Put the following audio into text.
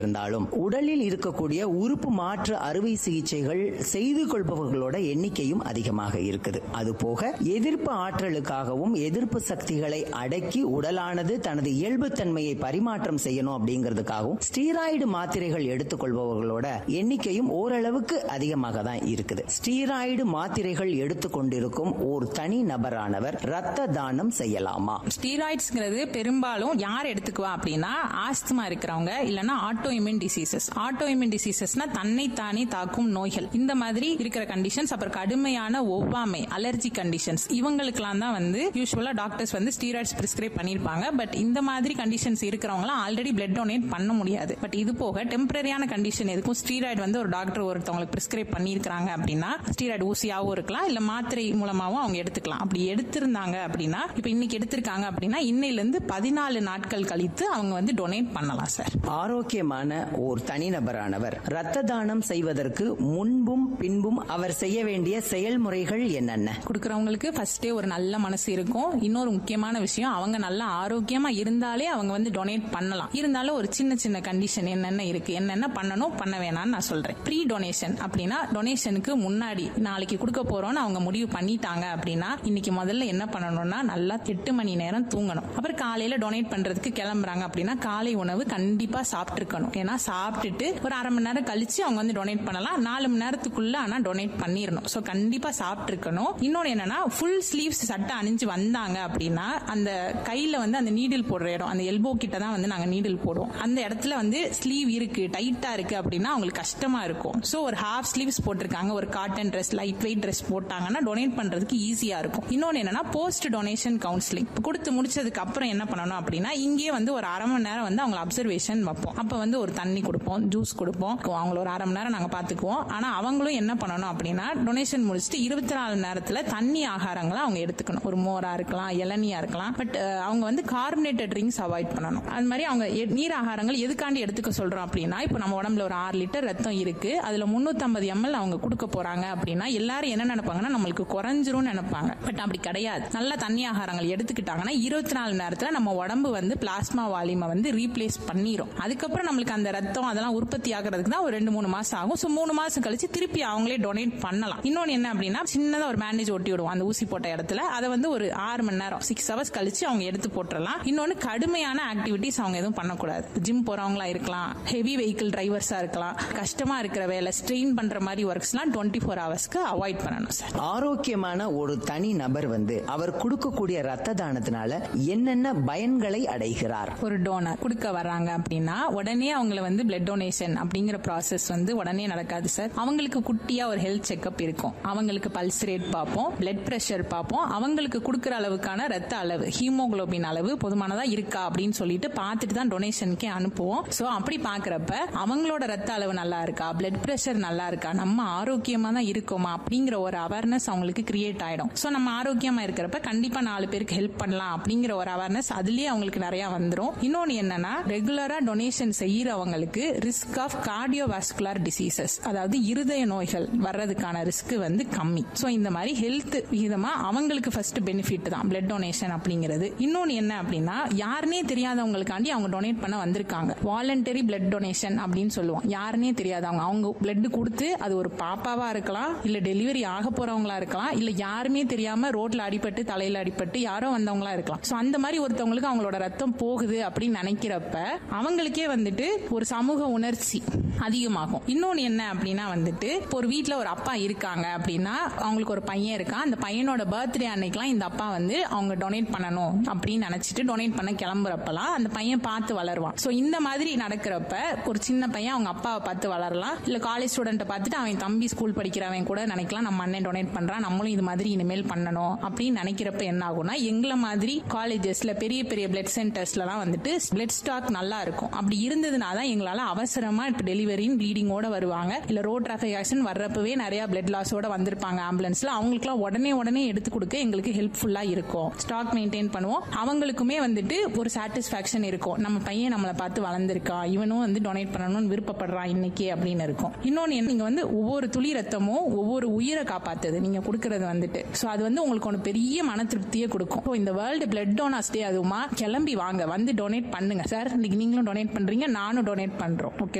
இருந்தாலும் உடலில் இருக்கக்கூடிய உறுப்பு மாற்று அறுவை சிகிச்சைகள் செய்து கொள்பவர்களோட எண்ணிக்கையும் அதிகமாக இருக்குது அது போக எதிர்ப்பு ஆற்றலுக்காகவும் எதிர்ப்பு சக்திகளை அடக்கி உடலானது தனது இயல்புத்தன்மையை பரிமாற்றம் செய்யணும் அப்படிங்கிறதுக்காகவும் ஸ்டீராய்டு மாத்திரைகள் எடுத்துக்கொள்பவர்களோட எண்ணிக்கையும் ஓரளவுக்கு அதிகமாக தான் இருக்குது ஸ்டீராய்டு மாத்திரைகள் எடுத்துக்கொண்டிருக்கும் ஒரு தனி நபரானவர் ரத்த தானம் செய்யலாமா ஸ்டீராய்ட்ஸ்ங்கிறது பெரும்பாலும் யார் எடுத்துக்குவா அப்படின்னா ஆஸ்துமா இருக்கிறவங்க இல்லனா auto immune diseases auto immune டிசீசஸ்னா தன்னை தானே தாக்கும் நோய்கள் இந்த மாதிரி இருக்கிற கண்டிஷன்ஸ் அப்புறம் கடுமையான ஒவ்வாமை அலர்ஜி கண்டிஷன்ஸ் இவங்களுக்குலாம் தான் வந்து யூஸ்வலா டாக்டர்ஸ் வந்து ஸ்டீராய்ட்ஸ் பிரிஸ்கிரைப் பண்ணிருப்பாங்க பட் இந்த மாதிரி கண்டிஷன்ஸ் இருக்கிறவங்க ஆல்ரெடி பிளட் டொனேட் பண்ண முடியாது பட் இது போக டெம்பரரியான கண்டிஷன் எதுக்கும் ஸ்டீராய்டு வந்து ஒரு டாக்டர் ஒருத்தவங்களுக்கு பிரிஸ்கிரைப் பண்ணியிருக்காங்க அப்படின்னா ஸ்டீராய்டு ஊசியாவும் இருக்கலாம் இல்ல மாத்திரை மூலமாவும் அவங்க எடுத்துக்கலாம் அப்படி எடுத்திருந்தாங்க அப்படின்னா இப்ப இன்னைக்கு எடுத்திருக்காங்க அப்படின்னா இன்னையில இருந்து பதினாலு நாட்கள் கழித்து அவங்க வந்து டொனேட் பண்ணலாம் சார் ஆரோக்கியமான ஓர் தனிநபரானவர் ரத்த தானம் செய்வதற்கு முன்பும் பின்பும் அவர் செய்ய வேண்டிய செயல்முறைகள் என்னென்ன கொடுக்கறவங்களுக்கு ஃபர்ஸ்டே ஒரு நல்ல மனசு இருக்கும் இன்னொரு முக்கியமான விஷயம் அவங்க நல்லா ஆரோக்கியமா இருந்தாலே அவங்க வந்து டொனேட் பண்ணலாம் இருந்தாலும் ஒரு சின்ன சின்ன கண்டிஷன் என்னென்ன இருக்கு என்னென்ன பண்ணணும் பண்ண வேணாம்னு நான் சொல்றேன் ப்ரீ டொனேஷன் அப்படின்னா டொனேஷனுக்கு முன்னாடி நாளைக்கு கொடுக்க போறோம்னு அவங்க முடிவு பண்ணிட்டாங்க அப்படின்னா இன்னைக்கு முதல்ல என்ன பண்ணணும்னா நல்லா எட்டு மணி நேரம் தூங்கணும் அப்புறம் காலையில டொனேட் பண்றதுக்கு கிளம்புறாங்க அப்படின்னா காலை உணவு கண்டிப்பா சாப்பிட்டுருக்கணும் ஏன்னா சாப்பிட்டுட்டு ஒரு அரை மணி நேரம் கழிச்சு அவங்க வந்து டொனேட் பண்ணலாம் நாலு மணி நேரத்துக்குள்ள ஆனா டொனேட் பண்ணிடணும் ஸோ கண்டிப்பா சாப்பிட்டுருக்கணும் இன்னொன்னு என்னன்னா ஃபுல் ஸ்லீவ்ஸ் சட்டை அணிஞ்சு வந்தாங்க அப்படின்னா அந்த கையில வந்து அந்த நீடில் போடுற இடம் அந்த எல்போ கிட்ட தான் வந்து நாங்க நீடில் போடுவோம் அந்த இடத்துல வந்து ஸ்லீவ் இருக்கு டைட்டா இருக்கு அப்படின்னா அவங்களுக்கு கஷ்டமா இருக்கும் ஸோ ஒரு ஹாஃப் ஸ்லீவ்ஸ் போட்டிருக்காங்க ஒரு cotton dress light weight dress போட்டாங்கன்னா டொனேட் பண்றதுக்கு ஈஸியா இருக்கும் இன்னொன்னு என்னன்னா போஸ்ட் டொனேஷன் கவுன்சிலிங் கொடுத்து முடிச்சதுக்கு அப்புறம் என்ன பண்ணணும் அப்படின்னா இங்கேயே வந்து ஒரு அரை மணி நேரம் வந்து அவங்க அப்சர்வேஷன் வைப்போம் அப்ப வந்து ஒரு தண்ணி கொடுப்போம் ஜூஸ் கொடுப்போம் அவங்கள ஒரு அரை மணி நேரம் நாங்க பாத்துக்குவோம் ஆனா அவங்களும் என்ன பண்ணணும் அப்படின்னா டொனேஷன் முடிச்சுட்டு இருபத்தி நாலு நேரத்துல தண்ணி ஆகாரங்களை அவங்க எடுத்துக்கணும் ஒரு மோரா இருக்கலாம் இளநியா இருக்கலாம் பட் அவங்க வந்து கார்பனேட்டட் ட்ரிங்க்ஸ் அவாய்ட் பண்ணணும் அது மாதிரி அவங்க எ- நீர் ஆகாரங்கள் எதுக்காண்டி எடுத்துக்க சொல்றோம் அப்படின்னா இப்போ நம்ம உடம்புல ஒரு ஆறு லிட்டர் ரத்தம் இருக்கு அதுல 350 எம்எல் அவங்க கொடுக்க போறாங்க அப்படின்னா எல்லாரும் என்ன நினைப்பாங்கன்னா நம்மளுக்கு குறைஞ்சிரும் நினைப்பாங்க பட் அப்படி கிடையாது நல்ல தண்ணி ஆகாரங்கள் எடுத்துக்கிட்டாங்கன்னா இருபத்தி நாலு நேரத்துல நம்ம உடம்பு வந்து பிளாஸ்மா வால்யூமை வந்து ரீப்ளேஸ் பண்ணிரும் அதுக்கப்புறம் நம்மளுக்கு அந்த ரத்தம் அதெல்லாம் உற்பத்தி ஆகிறதுக்கு தான் ஒரு ரெண்டு மூணு மாசம் ஆகும் ஸோ மூணு மாசம் கழிச்சு திருப்பி அவங்களே டொனேட் பண்ணலாம் இன்னொன்னு என்ன அப்படின்னா சின்னதா ஒரு பேண்டேஜ் ஒட்டி விடுவோம் அந்த ஊசி போட்ட இடத்துல அதை வந்து ஒரு ஆறு மணி நேரம் சிக்ஸ் ஹவர்ஸ் கழிச்சு அவங்க எடுத்து போட்டுறலாம் இன்னொன்னு கடுமையான ஆக்டிவிட்டிஸ் அவங்க எதுவும் பண்ணக்கூடாது ஜிம் போறவங்களா இருக்கலாம் ஹெவி வெஹிக்கிள் டிரைவர்ஸா இருக்கலாம் கஷ்டமா இருக்கிற வேலை ஸ்ட்ரெயின் பண்ற மாதிரி ஒர்க்ஸ்லாம் டுவெண்ட்டி ஃபோர் ஹவர்ஸ்க்கு அவாய்ட் பண்ணணும் சார் ஆரோக்கியமான ஒரு தனி நபர் வந்து அவர் கொடுக்கக்கூடிய ரத்த தானத்தினால என்னென்ன பயன்களை அடைகிறார் ஒரு டோனர் கொடுக்க வர்றாங்க அப்படின்னா உடனே அவங்கள வந்து பிளட் டொனேஷன் அப்படிங்கிற ப்ராசஸ் வந்து உடனே நடக்காது சார் அவங்களுக்கு குட்டியா ஒரு ஹெல்த் செக்அப் இருக்கும் அவங்களுக்கு பல்ஸ் ரேட் பார்ப்போம் பிளட் பிரஷர் பார்ப்போம் அவங்களுக்கு கொடுக்குற அளவுக்கான ரத்த அளவு ஹீமோகுளோபின் அளவு போதுமானதா இருக்கா அப்படின்னு சொல்லிட்டு பார்த்துட்டு தான் டொனேஷனுக்கே அனுப்புவோம் ஸோ அப்படி பார்க்கறப்ப அவங்களோட ரத்த அளவு நல்லா இருக்கா பிளட் பிரஷர் நல்லா இருக்கா நம்ம ஆரோக்கியமா தான் இருக்கோமா அப்படிங்கிற ஒரு அவேர்னஸ் அவங்களுக்கு கிரியேட் ஆயிடும் ஸோ நம்ம ஆரோக்கியமா இருக்கிறப்ப கண்டிப்பா நாலு பேருக்கு ஹெல்ப் பண்ணலாம் அப்படிங்கிற ஒரு அவேர்னஸ் அதுலயே அவங்களுக்கு நிறைய வந்துரும் இன்னொன்னு என்னன்னா ரெகுலரா டொனேஷன் செய்யறவங்களுக்கு ரிஸ்க் ஆஃப் கார்டியோவாஸ்குலர் டிசீசஸ் அதாவது இருதய நோய்கள் வர்றதுக்கான ரிஸ்க் வந்து கம்மி ஸோ இந்த மாதிரி ஹெல்த் விகிதமா அவங்களுக்கு ஃபர்ஸ்ட் பெனிஃபிட் தான் பிளட் டொனேஷன் அப்படிங்கிறது இன்னொன்னு என்ன அப்படின்னா யாருனே தெரியாதவங்களுக்காண்டி அவங்க டொனேட் பண்ண வந்திருக்காங்க வாலண்டரி பிளட் டொனேஷன் அப்படின்னு சொல்லுவோம் யாருனே தெரியாதவங்க அவங்க பிளட் கொடுத்து அது ஒரு பாப்பாவா இருக்கலாம் இல்ல டெலிவரி ஆக போறவங்களா இருக்கலாம் இல்ல யாருமே தெரியாம ரோட்ல அடிபட்டு தலையில அடிபட்டு யாரோ வந்தவங்களா இருக்கலாம் சோ அந்த மாதிரி ஒருத்தவங்களுக்கு அவங்களோட ரத்தம் போகுது அப்படின்னு நினைக்கிறப்ப அவங்களுக்கே வந்துட்டு ஒரு சமூக உணர்ச்சி அதிகமாகும் இன்னொன்னு என்ன அப்படின்னா வந்துட்டு இப்போ ஒரு வீட்ல ஒரு அப்பா இருக்காங்க அப்படின்னா அவங்களுக்கு ஒரு பையன் இருக்கான் அந்த பையனோட பர்த்டே அன்னைக்கெல்லாம் இந்த அப்பா வந்து அவங்க டொனேட் பண்ணணும் அப்படின்னு நினைச்சிட்டு டொனேட் பண்ண கிளம்புறப்பலாம் அந்த பையன் பார்த்து வளருவான் சோ இந்த மாதிரி நடக்கிறப்ப ஒரு சின்ன பையன் அவங்க அப்பாவை பார்த்து வளரலாம் இல்ல காலேஜ் ஸ்டூடெண்ட்டை பார்த்துட்டு அவன் தம்பி ஸ்கூல் படிக்கிறவன் கூட நினைக்கலாம் நம்ம அண்ணன் டொனேட் பண்றான் நம்மளும் இது மாதிரி இனிமேல் பண்ணணும் அப்படின்னு நினைக்கிறப்ப என்ன ஆகும்னா எங்களை மாதிரி காலேஜஸ்ல பெரிய பெரிய பிளட் சென்டர்ஸ்லாம் வந்துட்டு பிளட் ஸ்டாக் நல்லா இருக்கும் அப்படி இருந்ததுனா தான் எங்களால அவசரமா இப்போ டெலிவரியும் ப்ளீடிங்கோட வருவாங்க இல்ல ரோட் டிராஃபிக் ஆக்சிடென்ட் வர்றப்பவே நிறைய பிளட் லாஸோட வந்திருப்பாங்க ஆம்புலன்ஸ்ல அவங்களுக்குலாம் உடனே உடனே எடுத்து கொடுக்க எங்களுக்கு ஹெல்ப்ஃபுல்லா இருக்கும் ஸ்டாக் மெயின்டைன் பண்ணுவோம் அவங்களுக்குமே வந்துட்டு ஒரு சாட்டிஸ்பாக்சன் இருக்கும் நம்ம பையன் நம்மளை பார்த்து வளர்ந்துருக்கான் இவனும் வந்து டொனேட் பண்ணணும்னு விருப்பப்படுறான் இன்னைக்கு அப்படின்னு இருக்கும் இன்னொன்னு என்ன, நீங்க வந்து ஒவ்வொரு துளி ரத்தமும் ஒவ்வொரு உயிரை காப்பாத்துது நீங்க கொடுக்கறது வந்துட்டு சோ அது வந்து உங்களுக்கு ஒன்று பெரிய மன திருப்தியை கொடுக்கும் So, இந்த வேர்ல்டு பிளட் டோனாஸ் டே அதுவுமா கிளம்பி வாங்க வந்து டொனேட் பண்ணுங்க சார் இன்னைக்கு நீங்களும் டொனேட் பண்றீங்க நானும் நானும் டொனேட் பண்றோம் ஓகே